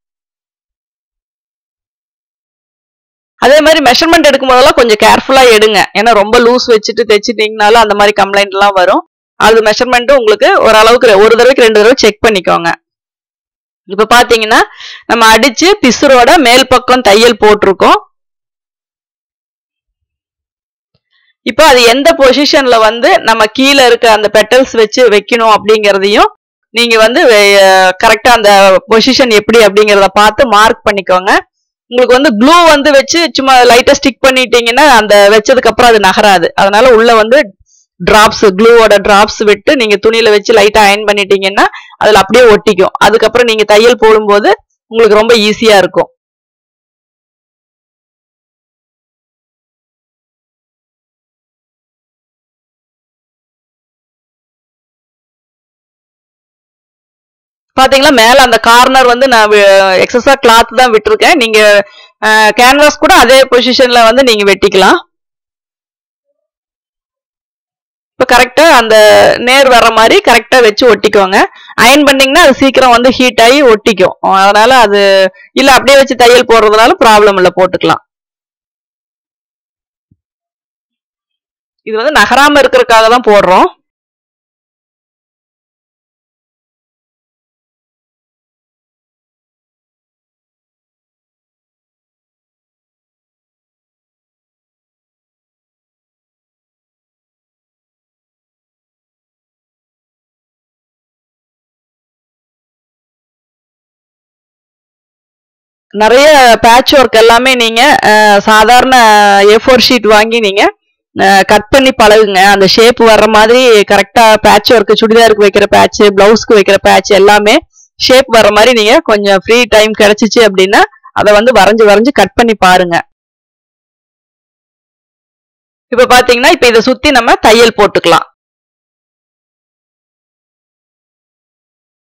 [SPEAKER 1] அதே மாதிரி மெஷர்மெண்ட் எடுக்கும் போதெல்லாம் கொஞ்சம் கேர்ஃபுல்லா எடுங்க ஏன்னா ரொம்ப லூஸ் வச்சுட்டு தைச்சிட்டீங்கனாலும் அந்த மாதிரி கம்ப்ளைண்ட் எல்லாம் வரும் அது மெஷர்மெண்ட் உங்களுக்கு ஓரளவுக்கு ஒரு தடவைக்கு ரெண்டு தடவை செக் பண்ணிக்கோங்க இப்ப பாத்தீங்கன்னா நம்ம அடிச்சு பிசுரோட மேல் பக்கம் தையல் போட்டிருக்கோம் இப்போ அது எந்த பொசிஷன்ல வந்து நம்ம கீழே இருக்க அந்த பெட்டல்ஸ் வச்சு வைக்கணும் அப்படிங்கறதையும் நீங்க வந்து கரெக்டா அந்த பொசிஷன் எப்படி அப்படிங்கறத பார்த்து மார்க் பண்ணிக்கோங்க உங்களுக்கு வந்து க்ளூ வந்து வச்சு சும்மா லைட்டா ஸ்டிக் பண்ணிட்டீங்கன்னா அந்த வச்சதுக்கு அப்புறம் அது நகராது அதனால உள்ள வந்து டிராப்ஸ் க்ளூவோட டிராப்ஸ் விட்டு நீங்க துணியில வச்சு லைட்டா அயன் பண்ணிட்டீங்கன்னா அதுல அப்படியே ஒட்டிக்கும் அதுக்கப்புறம் நீங்க தையல் போடும்போது உங்களுக்கு ரொம்ப ஈஸியா இருக்கும் பாத்தீங்களா மேல அந்த கார்னர் வந்து நான் எக்ஸஸா கிளாத் தான் விட்டுருக்கேன் நீங்க கேன்வாஸ் கூட அதே பொசிஷன்ல வந்து நீங்க வெட்டிக்கலாம் இப்ப கரெக்டா அந்த நேர் வர்ற மாதிரி கரெக்டா வச்சு ஒட்டிக்கோங்க அயன் பண்ணீங்கன்னா அது சீக்கிரம் வந்து ஹீட் ஆகி ஒட்டிக்கும் அதனால அது இல்ல அப்படியே வச்சு தையல் போடுறதுனால ப்ராப்ளம் இல்ல போட்டுக்கலாம் இது வந்து நகராம இருக்கிறதுக்காக தான் போடுறோம் நிறைய பேட்ச் ஒர்க் எல்லாமே நீங்க சாதாரண ஏ ஃபோர் ஷீட் வாங்கி நீங்க கட் பண்ணி பழகுங்க அந்த ஷேப் வர்ற மாதிரி கரெக்டா பேட்ச் ஒர்க் சுடிதாருக்கு வைக்கிற பேட்ச் பிளவுஸ்க்கு வைக்கிற பேட்ச் எல்லாமே ஷேப் வர்ற மாதிரி நீங்க கொஞ்சம் ஃப்ரீ டைம் கிடைச்சிச்சு அப்படின்னா அதை வந்து வரைஞ்சு வரைஞ்சு கட் பண்ணி பாருங்க இப்ப பாத்தீங்கன்னா இப்ப இதை சுத்தி நம்ம தையல் போட்டுக்கலாம்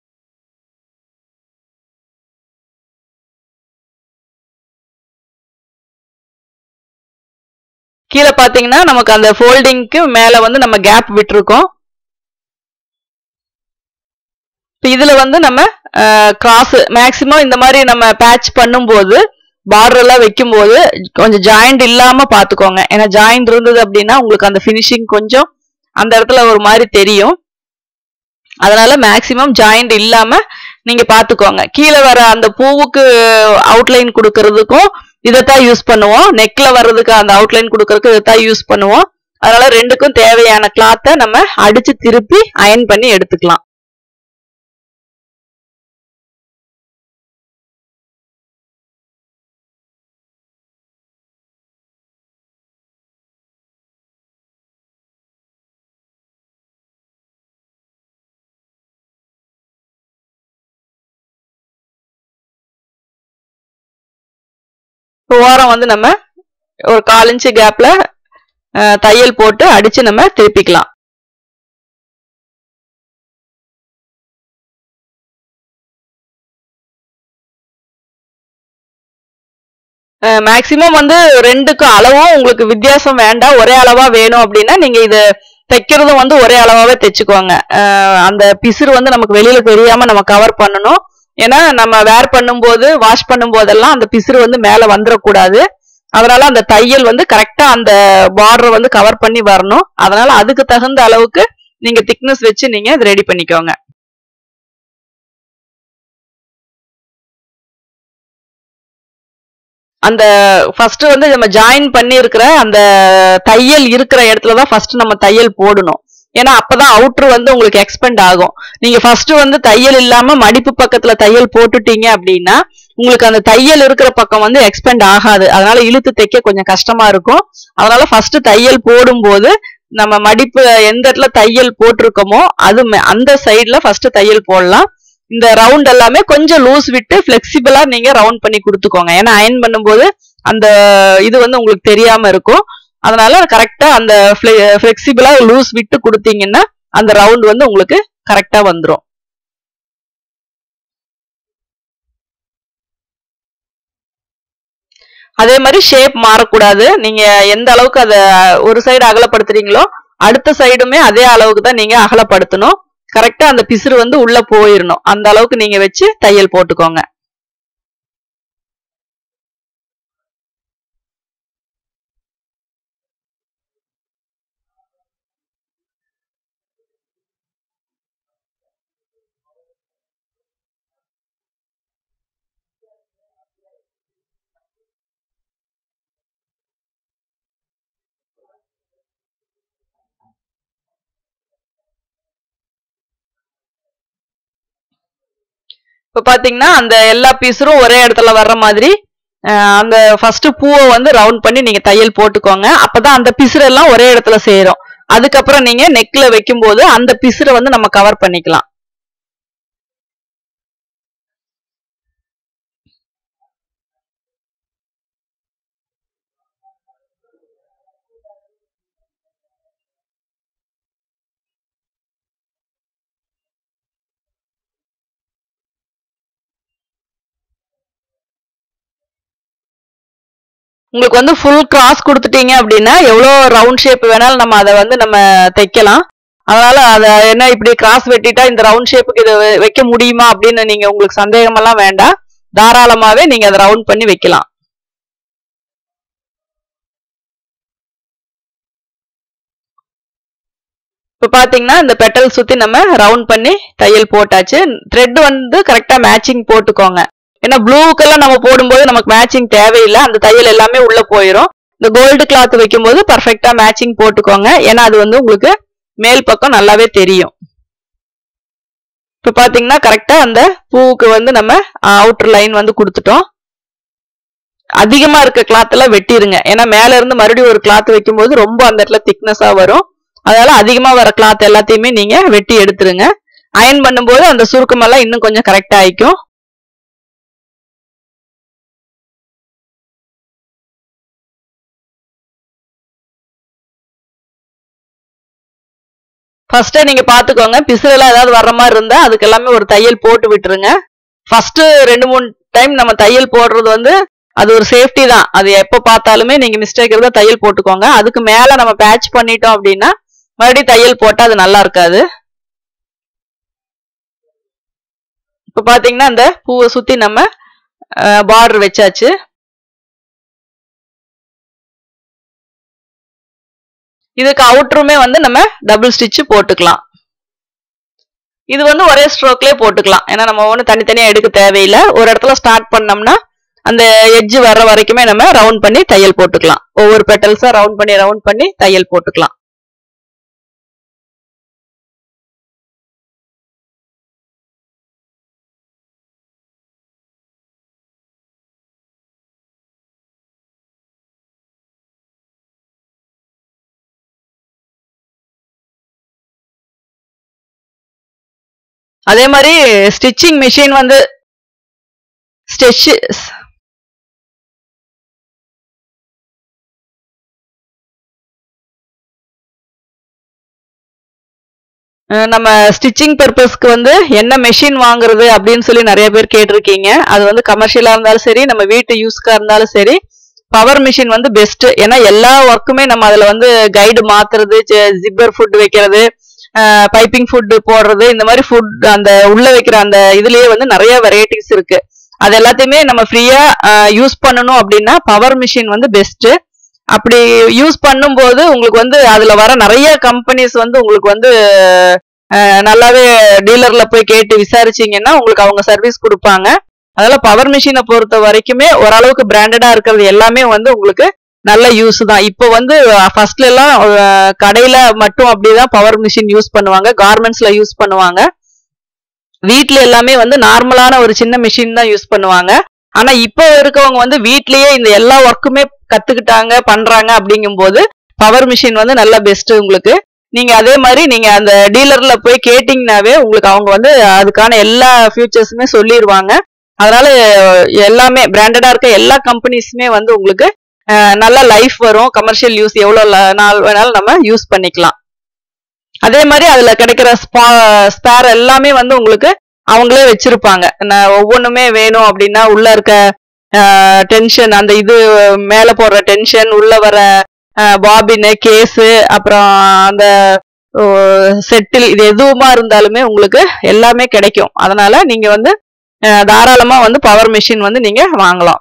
[SPEAKER 1] கீழே பாத்தீங்கன்னா நமக்கு அந்த ஃபோல்டிங்க்கு மேல வந்து நம்ம கேப் விட்டுருக்கோம் இப்ப இதுல வந்து நம்ம கிராஸ் மேக்சிமம் இந்த மாதிரி நம்ம பேட்ச் பண்ணும்போது பார்டர் எல்லாம் வைக்கும்போது கொஞ்சம் ஜாயிண்ட் இல்லாம பாத்துக்கோங்க ஏன்னா ஜாயிண்ட் இருந்தது அப்படின்னா உங்களுக்கு அந்த ஃபினிஷிங் கொஞ்சம் அந்த இடத்துல ஒரு மாதிரி தெரியும் அதனால மேக்சிமம் ஜாயிண்ட் இல்லாம நீங்க பாத்துக்கோங்க கீழே வர அந்த பூவுக்கு அவுட்லைன் கொடுக்கறதுக்கும் இதைத்தான் யூஸ் பண்ணுவோம் நெக்ல வர்றதுக்கு அந்த அவுட்லைன் கொடுக்கறதுக்கு இதைத்தான் யூஸ் பண்ணுவோம் அதனால ரெண்டுக்கும் தேவையான கிளாத்தை நம்ம அடிச்சு திருப்பி அயன் பண்ணி எடுத்துக்கலாம் ஓரம் வந்து நம்ம ஒரு கால் இன்ச்சு கேப்ல தையல் போட்டு அடிச்சு நம்ம திருப்பிக்கலாம் மேக்சிமம் வந்து ரெண்டுக்கும் அளவும் உங்களுக்கு வித்தியாசம் வேண்டாம் ஒரே அளவா வேணும் அப்படின்னா நீங்க இது தைக்கிறதும் வந்து ஒரே அளவாவே தைச்சுக்கோங்க அஹ் அந்த பிசுறு வந்து நமக்கு வெளியில தெரியாம நம்ம கவர் பண்ணணும் ஏன்னா நம்ம வேர் பண்ணும்போது வாஷ் பண்ணும் போதெல்லாம் அந்த பிசுறு வந்து மேல வந்துடக்கூடாது அதனால அந்த தையல் வந்து கரெக்டா அந்த பார்டர் வந்து கவர் பண்ணி வரணும் அதனால அதுக்கு தகுந்த அளவுக்கு நீங்க திக்னஸ் வச்சு நீங்க இது ரெடி பண்ணிக்கோங்க அந்த ஃபர்ஸ்ட் வந்து நம்ம ஜாயின் பண்ணி இருக்கிற அந்த தையல் இருக்கிற இடத்துல தான் ஃபர்ஸ்ட் நம்ம தையல் போடணும் ஏன்னா அப்பதான் அவுட்ரு வந்து உங்களுக்கு எக்ஸ்பெண்ட் ஆகும் நீங்க ஃபர்ஸ்ட் வந்து தையல் இல்லாம மடிப்பு பக்கத்துல தையல் போட்டுட்டீங்க அப்படின்னா உங்களுக்கு அந்த தையல் இருக்கிற பக்கம் வந்து எக்ஸ்பெண்ட் ஆகாது அதனால இழுத்து தைக்க கொஞ்சம் கஷ்டமா இருக்கும் அதனால ஃபர்ஸ்ட் தையல் போடும்போது நம்ம மடிப்பு எந்த இடத்துல தையல் போட்டிருக்கோமோ அது மே- அந்த சைடுல ஃபர்ஸ்ட் தையல் போடலாம் இந்த ரவுண்ட் எல்லாமே கொஞ்சம் லூஸ் விட்டு ஃபிளெக்சிபிளா நீங்க ரவுண்ட் பண்ணி கொடுத்துக்கோங்க ஏன்னா அயன் பண்ணும்போது அந்த இது வந்து உங்களுக்கு தெரியாம இருக்கும் அதனால கரெக்டா அந்த ஃபிளெக்சிபிளா லூஸ் விட்டு கொடுத்தீங்கன்னா அந்த ரவுண்ட் வந்து உங்களுக்கு கரெக்டா வந்துரும் அதே மாதிரி ஷேப் மாறக்கூடாது நீங்க எந்த அளவுக்கு அதை ஒரு சைடு அகலப்படுத்துறீங்களோ அடுத்த சைடுமே அதே அளவுக்கு தான் நீங்க அகலப்படுத்தணும் கரெக்டா அந்த பிசுறு வந்து உள்ள போயிடணும் அந்த அளவுக்கு நீங்க வச்சு தையல் போட்டுக்கோங்க இப்ப பாத்தீங்கன்னா அந்த எல்லா பீஸரும் ஒரே இடத்துல வர்ற மாதிரி அஹ், அந்த ஃபர்ஸ்ட் பூவை வந்து ரவுண்ட் பண்ணி நீங்க தையல் போட்டுக்கோங்க அப்பதான் அந்த பிசுறு எல்லாம் ஒரே இடத்துல சேரும் அதுக்கப்புறம் நீங்க நெக்ல வைக்கும்போது அந்த பிசுரை வந்து நம்ம கவர் பண்ணிக்கலாம் உங்களுக்கு வந்து ஃபுல் கிராஸ் கொடுத்துட்டீங்க அப்படின்னா எவ்வளோ ரவுண்ட் ஷேப் வேணாலும் நம்ம அதை வந்து நம்ம தைக்கலாம் அதனால அதை என்ன இப்படி கிராஸ் வெட்டிட்டா இந்த ரவுண்ட் ஷேப்புக்கு இதை வெ- வைக்க முடியுமா அப்படின்னு நீங்க உங்களுக்கு சந்தேகமெல்லாம் வேண்டாம் தாராளமாவே நீங்க அதை ரவுண்ட் பண்ணி வைக்கலாம் இப்ப பாத்தீங்கன்னா இந்த பெட்டல் சுத்தி நம்ம ரவுண்ட் பண்ணி தையல் போட்டாச்சு த்ரெட் வந்து கரெக்டா மேட்சிங் போட்டுக்கோங்க ஏன்னா ப்ளூக்கெல்லாம் நம்ம போடும்போது நமக்கு மேட்சிங் தேவையில்லை அந்த தையல் எல்லாமே உள்ள போயிடும் இந்த கோல்டு கிளாத் வைக்கும்போது பர்ஃபெக்டா மேட்சிங் போட்டுக்கோங்க ஏன்னா அது வந்து உங்களுக்கு மேல் பக்கம் நல்லாவே தெரியும் இப்ப பாத்தீங்கன்னா கரெக்டா அந்த பூவுக்கு வந்து நம்ம அவுட்டர் லைன் வந்து கொடுத்துட்டோம் அதிகமா இருக்க கிளாத் எல்லாம் வெட்டிருங்க ஏன்னா மேல இருந்து மறுபடியும் ஒரு கிளாத் வைக்கும்போது ரொம்ப அந்த இடத்துல திக்னஸா வரும் அதனால அதிகமா வர கிளாத் எல்லாத்தையுமே நீங்க வெட்டி எடுத்துருங்க அயன் பண்ணும்போது அந்த சுருக்கம் எல்லாம் இன்னும் கொஞ்சம் கரெக்டா ஆயிக்கும் ஃபர்ஸ்டே நீங்க பாத்துக்கோங்க பிசுறெல்லாம் ஏதாவது வர்ற மாதிரி இருந்தா அதுக்கு எல்லாமே ஒரு தையல் போட்டு விட்டுருங்க ஃபர்ஸ்ட் ரெண்டு மூணு டைம் நம்ம தையல் போடுறது வந்து அது ஒரு சேஃப்டி தான் அது எப்ப பார்த்தாலுமே நீங்க மிஸ்டேக் இருந்தா தையல் போட்டுக்கோங்க அதுக்கு மேல நம்ம பேட்ச் பண்ணிட்டோம் அப்படின்னா மறுபடியும் தையல் போட்டா அது நல்லா இருக்காது இப்ப பாத்தீங்கன்னா அந்த பூவை சுத்தி நம்ம பார்டர் வச்சாச்சு இதுக்கு அவுட்டருமே வந்து நம்ம டபுள் ஸ்டிச் போட்டுக்கலாம் இது வந்து ஒரே ஸ்ட்ரோக்லயே போட்டுக்கலாம் ஏன்னா நம்ம ஒன்றும் தனித்தனியா எடுக்க தேவையில்லை ஒரு இடத்துல ஸ்டார்ட் பண்ணோம்னா அந்த எட்ஜ் வர்ற வரைக்குமே நம்ம ரவுண்ட் பண்ணி தையல் போட்டுக்கலாம் ஒவ்வொரு பெட்டல்ஸா ரவுண்ட் பண்ணி ரவுண்ட் பண்ணி தையல் போட்டுக்கலாம் அதே மாதிரி ஸ்டிச்சிங் மிஷின் வந்து ஸ்டிச் நம்ம ஸ்டிச்சிங் பர்பஸ்க்கு வந்து என்ன மெஷின் வாங்குறது அப்படின்னு சொல்லி நிறைய பேர் கேட்டிருக்கீங்க அது வந்து கமர்ஷியலா இருந்தாலும் சரி நம்ம வீட்டு யூஸ்க்கா இருந்தாலும் சரி பவர் மிஷின் வந்து பெஸ்ட் ஏன்னா எல்லா ஒர்க்குமே நம்ம அதுல வந்து கைடு மாத்துறது ஜிப்பர் ஃபுட் வைக்கிறது பைப்பிங் ஃபுட் போடுறது இந்த மாதிரி ஃபுட் அந்த உள்ள வைக்கிற அந்த இதுலயே வந்து நிறைய வெரைட்டிஸ் இருக்கு அது எல்லாத்தையுமே நம்ம ஃப்ரீயா யூஸ் பண்ணணும் அப்படின்னா பவர் மிஷின் வந்து பெஸ்ட் அப்படி யூஸ் பண்ணும்போது உங்களுக்கு வந்து அதுல வர நிறைய கம்பெனிஸ் வந்து உங்களுக்கு வந்து நல்லாவே டீலர்ல போய் கேட்டு விசாரிச்சீங்கன்னா உங்களுக்கு அவங்க சர்வீஸ் கொடுப்பாங்க அதனால பவர் மிஷினை பொறுத்த வரைக்குமே ஓரளவுக்கு பிராண்டடா இருக்கிறது எல்லாமே வந்து உங்களுக்கு நல்ல யூஸ் தான் இப்போ வந்து ஃபர்ஸ்ட்ல எல்லாம் கடையில மட்டும் அப்படிதான் பவர் மிஷின் யூஸ் பண்ணுவாங்க கார்மெண்ட்ஸ்ல யூஸ் பண்ணுவாங்க வீட்ல எல்லாமே வந்து நார்மலான ஒரு சின்ன மிஷின் தான் யூஸ் பண்ணுவாங்க ஆனா இப்போ இருக்கவங்க வந்து வீட்லயே இந்த எல்லா ஒர்க்குமே கத்துக்கிட்டாங்க பண்றாங்க அப்படிங்கும்போது பவர் மிஷின் வந்து நல்ல பெஸ்ட் உங்களுக்கு நீங்க அதே மாதிரி நீங்க அந்த டீலர்ல போய் கேட்டீங்கன்னாவே உங்களுக்கு அவங்க வந்து அதுக்கான எல்லா ஃபியூச்சர்ஸுமே சொல்லிடுவாங்க அதனால எல்லாமே பிராண்டடா இருக்க எல்லா கம்பெனிஸுமே வந்து உங்களுக்கு நல்ல லைஃப் வரும் கமர்ஷியல் யூஸ் எவ்வளவு நாள் வேணாலும் நம்ம யூஸ் பண்ணிக்கலாம் அதே மாதிரி அதுல கிடைக்கிற ஸ்பேர் எல்லாமே வந்து உங்களுக்கு அவங்களே வச்சிருப்பாங்க ஒவ்வொன்றுமே வேணும் அப்படின்னா உள்ள இருக்க டென்ஷன் அந்த இது மேல போடுற டென்ஷன் உள்ள வர பாபின் கேஸு அப்புறம் அந்த செட்டில் இது எதுவுமா இருந்தாலுமே உங்களுக்கு எல்லாமே கிடைக்கும் அதனால நீங்க வந்து தாராளமா வந்து பவர் மிஷின் வந்து நீங்க வாங்கலாம்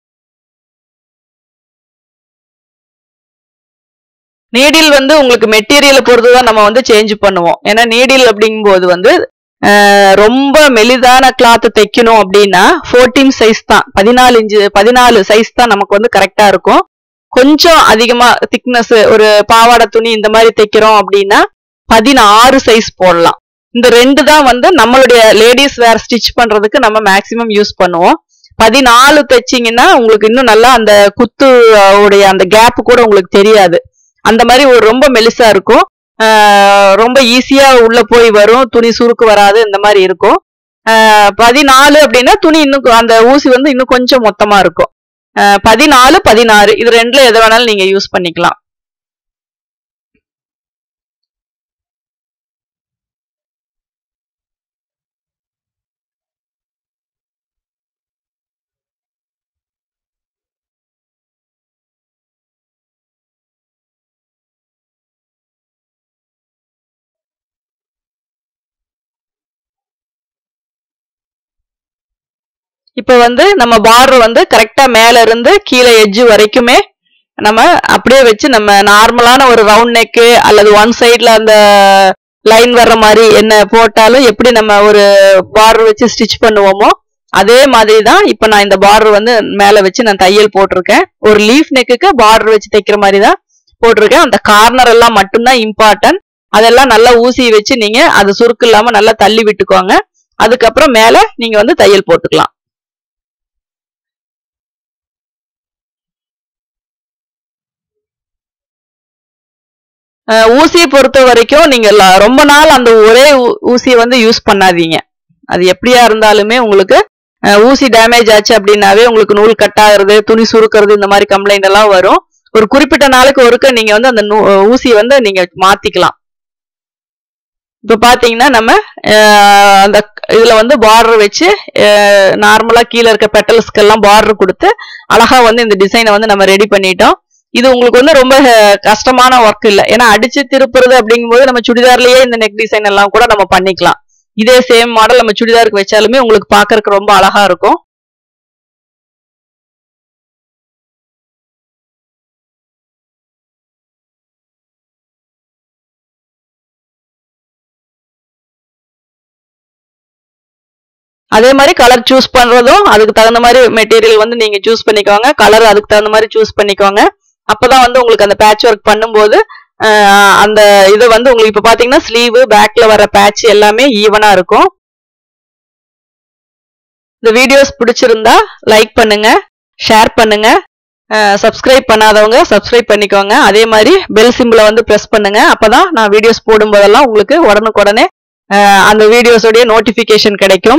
[SPEAKER 1] நீடில் வந்து உங்களுக்கு மெட்டீரியலை பொறுத்து தான் நம்ம வந்து சேஞ்ச் பண்ணுவோம் ஏன்னா நீடில் அப்படிங்கும்போது வந்து ரொம்ப மெலிதான கிளாத் தைக்கணும் அப்படின்னா ஃபோர்டீன் சைஸ் தான் பதினாலு இன்ச்சு பதினாலு சைஸ் தான் நமக்கு வந்து கரெக்டா இருக்கும் கொஞ்சம் அதிகமா திக்னஸ் ஒரு பாவாடை துணி இந்த மாதிரி தைக்கிறோம் அப்படின்னா பதினாறு சைஸ் போடலாம் இந்த ரெண்டு தான் வந்து நம்மளுடைய லேடிஸ் வேர் ஸ்டிச் பண்றதுக்கு நம்ம மேக்சிமம் யூஸ் பண்ணுவோம் பதினாலு தைச்சிங்கன்னா உங்களுக்கு இன்னும் நல்லா அந்த குத்து உடைய அந்த கேப் கூட உங்களுக்கு தெரியாது அந்த மாதிரி ஒரு ரொம்ப மெலிசா இருக்கும் ரொம்ப ஈஸியா உள்ள போய் வரும் துணி சுருக்கு வராது இந்த மாதிரி இருக்கும் பதினாலு அப்படின்னா துணி இன்னும் அந்த ஊசி வந்து இன்னும் கொஞ்சம் மொத்தமா இருக்கும் பதினாலு பதினாறு இது ரெண்டுல எது வேணாலும் நீங்க யூஸ் பண்ணிக்கலாம் இப்ப வந்து நம்ம பார்டர் வந்து கரெக்டா மேல இருந்து கீழே எட்ஜ் வரைக்குமே நம்ம அப்படியே வச்சு நம்ம நார்மலான ஒரு ரவுண்ட் நெக்கு அல்லது ஒன் சைட்ல அந்த லைன் வர்ற மாதிரி என்ன போட்டாலும் எப்படி நம்ம ஒரு பார்டர் வச்சு ஸ்டிச் பண்ணுவோமோ அதே மாதிரி தான் இப்ப நான் இந்த பார்டர் வந்து மேல வச்சு நான் தையல் போட்டிருக்கேன் ஒரு லீஃப் நெக்குக்கு பார்டர் வச்சு தைக்கிற மாதிரி தான் போட்டிருக்கேன் அந்த கார்னர் எல்லாம் மட்டும்தான் இம்பார்ட்டன்ட் அதெல்லாம் நல்லா ஊசி வச்சு நீங்க அது சுருக்கு இல்லாம நல்லா தள்ளி விட்டுக்கோங்க அதுக்கப்புறம் மேல நீங்க வந்து தையல் போட்டுக்கலாம் ஊசியை பொறுத்த வரைக்கும் நீங்க ரொம்ப நாள் அந்த ஒரே ஊசியை வந்து யூஸ் பண்ணாதீங்க அது எப்படியா இருந்தாலுமே உங்களுக்கு ஊசி டேமேஜ் ஆச்சு அப்படின்னாவே உங்களுக்கு நூல் கட் ஆகுறது துணி சுருக்கிறது இந்த மாதிரி கம்ப்ளைண்ட் எல்லாம் வரும் ஒரு குறிப்பிட்ட நாளுக்கு ஒருக்க நீங்க வந்து அந்த ஊசியை வந்து நீங்க மாத்திக்கலாம் இப்போ பார்த்தீங்கன்னா நம்ம அஹ், அந்த இதுல வந்து பார்டர் வச்சு நார்மலா கீழே இருக்க பெட்டல்ஸ்க்கெல்லாம் பார்டர் கொடுத்து அழகா வந்து இந்த டிசைனை வந்து நம்ம ரெடி பண்ணிட்டோம் இது உங்களுக்கு வந்து ரொம்ப அஹ், கஷ்டமான ஒர்க் இல்லை ஏன்னா அடிச்சு திருப்புறது அப்படிங்கும்போது நம்ம சுடிதார்லயே இந்த நெக் டிசைன் எல்லாம் கூட நம்ம பண்ணிக்கலாம் இதே சேம் மாடல் நம்ம சுடிதாருக்கு வச்சாலுமே உங்களுக்கு பார்க்கறதுக்கு ரொம்ப அழகா இருக்கும் அதே மாதிரி கலர் சூஸ் பண்றதும் அதுக்கு தகுந்த மாதிரி மெட்டீரியல் வந்து நீங்க சூஸ் பண்ணிக்கோங்க கலர் அதுக்கு தகுந்த மாதிரி சூஸ் பண்ணிக்கோங்க அப்பதான் வந்து உங்களுக்கு அந்த பேட்ச் ஒர்க் பண்ணும்போது அஹ், அந்த இது வந்து உங்களுக்கு இப்ப பாத்தீங்கன்னா ஸ்லீவ் பேக்ல வர பேட்ச் எல்லாமே ஈவனா இருக்கும் இந்த வீடியோஸ் பிடிச்சிருந்தா லைக் பண்ணுங்க ஷேர் பண்ணுங்க சப்ஸ்கிரைப் பண்ணாதவங்க சப்ஸ்கிரைப் பண்ணிக்கோங்க அதே மாதிரி பெல் சிம்பிளை வந்து ப்ரெஸ் பண்ணுங்க அப்பதான் நான் வீடியோஸ் போடும்போதெல்லாம் உங்களுக்கு உடனுக்குடனே அஹ், அந்த வீடியோஸோடைய நோட்டிஃபிகேஷன் கிடைக்கும்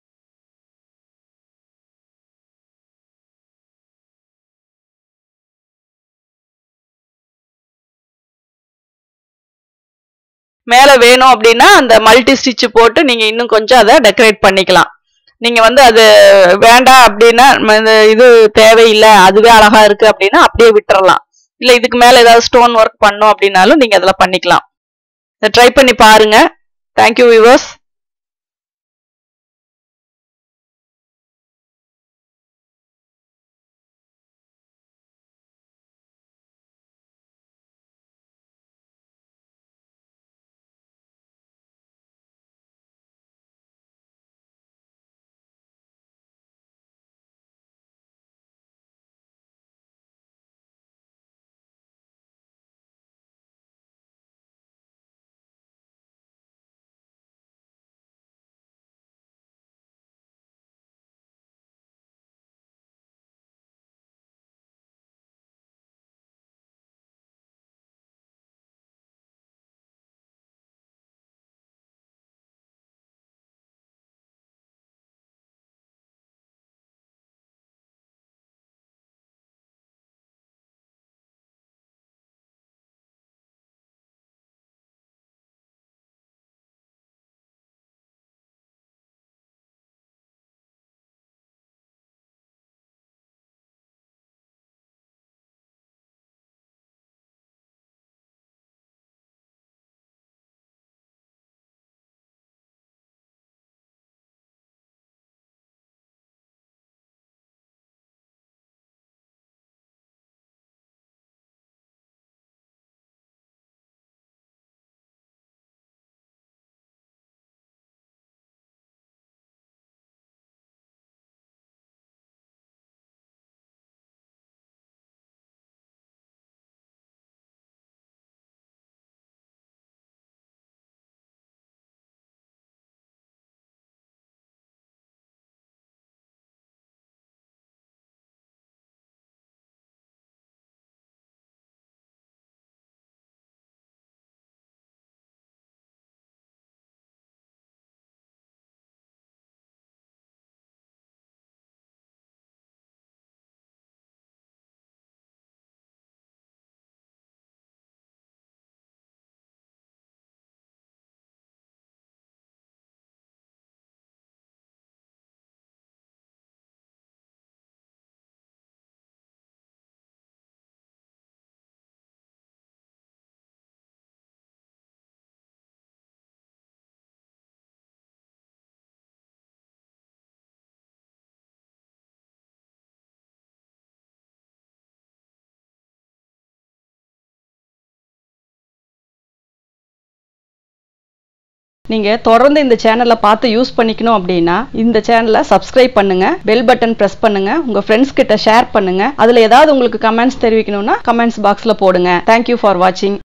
[SPEAKER 1] மேல வேணும் அப்படின்னா அந்த மல்டி ஸ்டிச் போட்டு நீங்க இன்னும் கொஞ்சம் அதை டெக்கரேட் பண்ணிக்கலாம் நீங்க வந்து அது வேண்டாம் அப்படின்னா ம- இந்த இது தேவையில்லை அதுவே அழகா இருக்கு அப்படின்னா அப்படியே விட்டுறலாம் இல்ல இதுக்கு மேல ஏதாவது ஸ்டோன் ஒர்க் பண்ணோம் அப்படின்னாலும் நீங்க அதில் பண்ணிக்கலாம் இதை ட்ரை பண்ணி பாருங்க தேங்க்யூ வியூவர்ஸ் நீங்க தொடர்ந்து இந்த சேனலை பார்த்து யூஸ் பண்ணிக்கணும் அப்படின்னா இந்த சேனலை சப்ஸ்கிரைப் பண்ணுங்க பெல் பட்டன் பிரஸ் பண்ணுங்க உங்க ஃப்ரெண்ட்ஸ் கிட்ட ஷேர் பண்ணுங்க அதுல ஏதாவது உங்களுக்கு கமெண்ட்ஸ் தெரிவிக்கணும்னா கமெண்ட்ஸ் பாக்ஸ்ல போடுங்க தேங்க்யூ ஃபார் வாட்சிங்